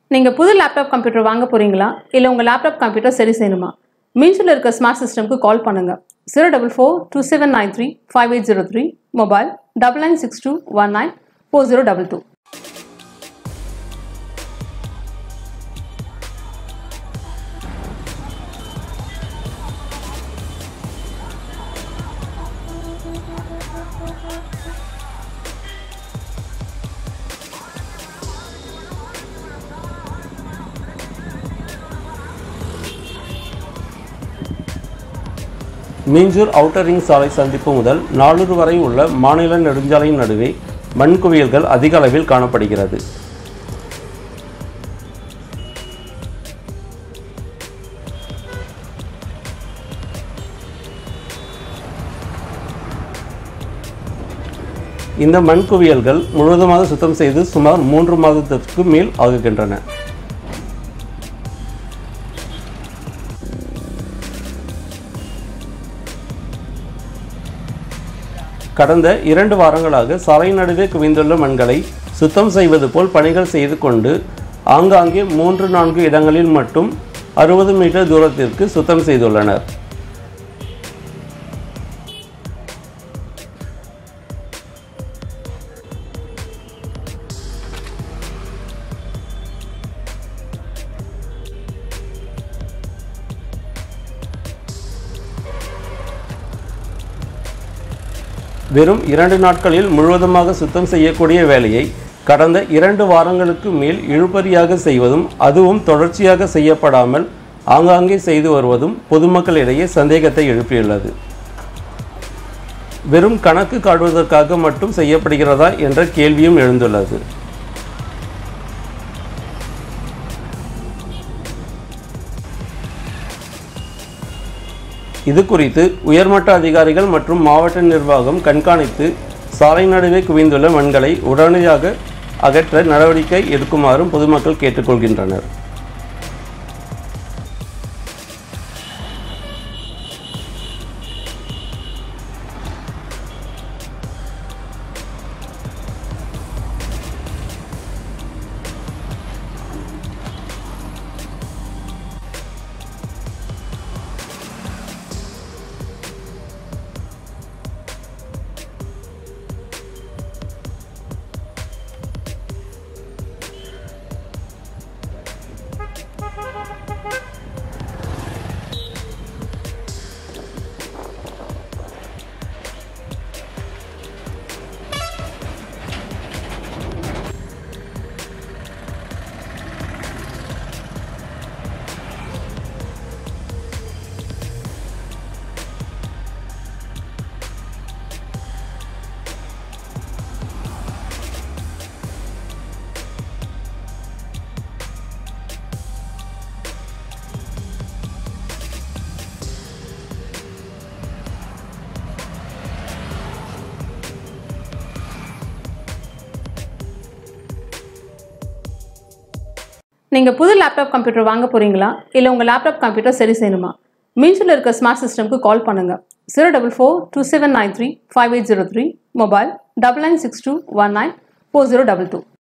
நீங்கள் புது laptop computer வாங்க போகிறீங்களா இல்லை உங்கள் லேப்டாப் கம்ப்யூட்டர் சரி செய்யணுமா மீன்ஸில் இருக்க ஸ்மார்ட் சிஸ்டம்க்கு கால் பண்ணுங்கள் zero double four two seven nine three five eight zero three mobile double nine six two one nine four zero double two Minjur outer ring சாலை சந்திப்பு முதல் நாளூர் வரை உள்ள மாநில நெடுஞ்சாலையின் நடுவே மண் குவியல்கள் அதிக அளவில் காணப்படுகிறது இந்த மண் குவியல்கள் முழுவதுமாக சுத்தம் செய்து சுமார் மூன்று மாதத்திற்கு மேல் ஆகுகின்றன கடந்த இரண்டு வாரங்களாக சாலை நடுவே குவிந்துள்ள மண்களை சுத்தம் செய்வது போல் பணிகள் செய்து கொண்டு ஆங்காங்கே மூன்று நான்கு இடங்களில் மட்டும் அறுபது மீட்டர் தூரத்திற்கு சுத்தம் செய்துள்ளனர் வெறும் இரண்டு நாட்களில் முழுவதுமாக சுத்தம் செய்யக்கூடிய வேலையை கடந்த இரண்டு வாரங்களுக்கு மேல் இழுபறியாக செய்வதும் அதுவும் தொடர்ச்சியாக செய்யப்படாமல் ஆங்காங்கே செய்து வருவதும் பொதுமக்களிடையே சந்தேகத்தை எழுப்பியுள்ளது வெறும் கணக்கு காட்டுவதற்காக மட்டும் செய்யப்படுகிறதா என்ற கேள்வியும் எழுந்துள்ளது இது குறித்து உயர்மட்ட அதிகாரிகள் மற்றும் மாவட்ட நிர்வாகம் கண்காணித்து சாலை நடுவே குவிந்துள்ள மண்களை உடனடியாக அகற்ற நடவடிக்கை எடுக்குமாறும் பொதுமக்கள் கேட்டுக்கொள்கின்றனர் நீங்கள் புது லேப்டாப் கம்ப்யூட்டர் வாங்க போகிறீங்களா இல்லை உங்கள் லேப்டாப் கம்ப்யூட்டர் சரி செய்யணுமா மீன்ஸில் இருக்க ஸ்மார்ட் சிஸ்டம்க்கு கால் பண்ணுங்கள் zero double four two seven nine three five eight zero three mobile double nine six two one nine four zero double two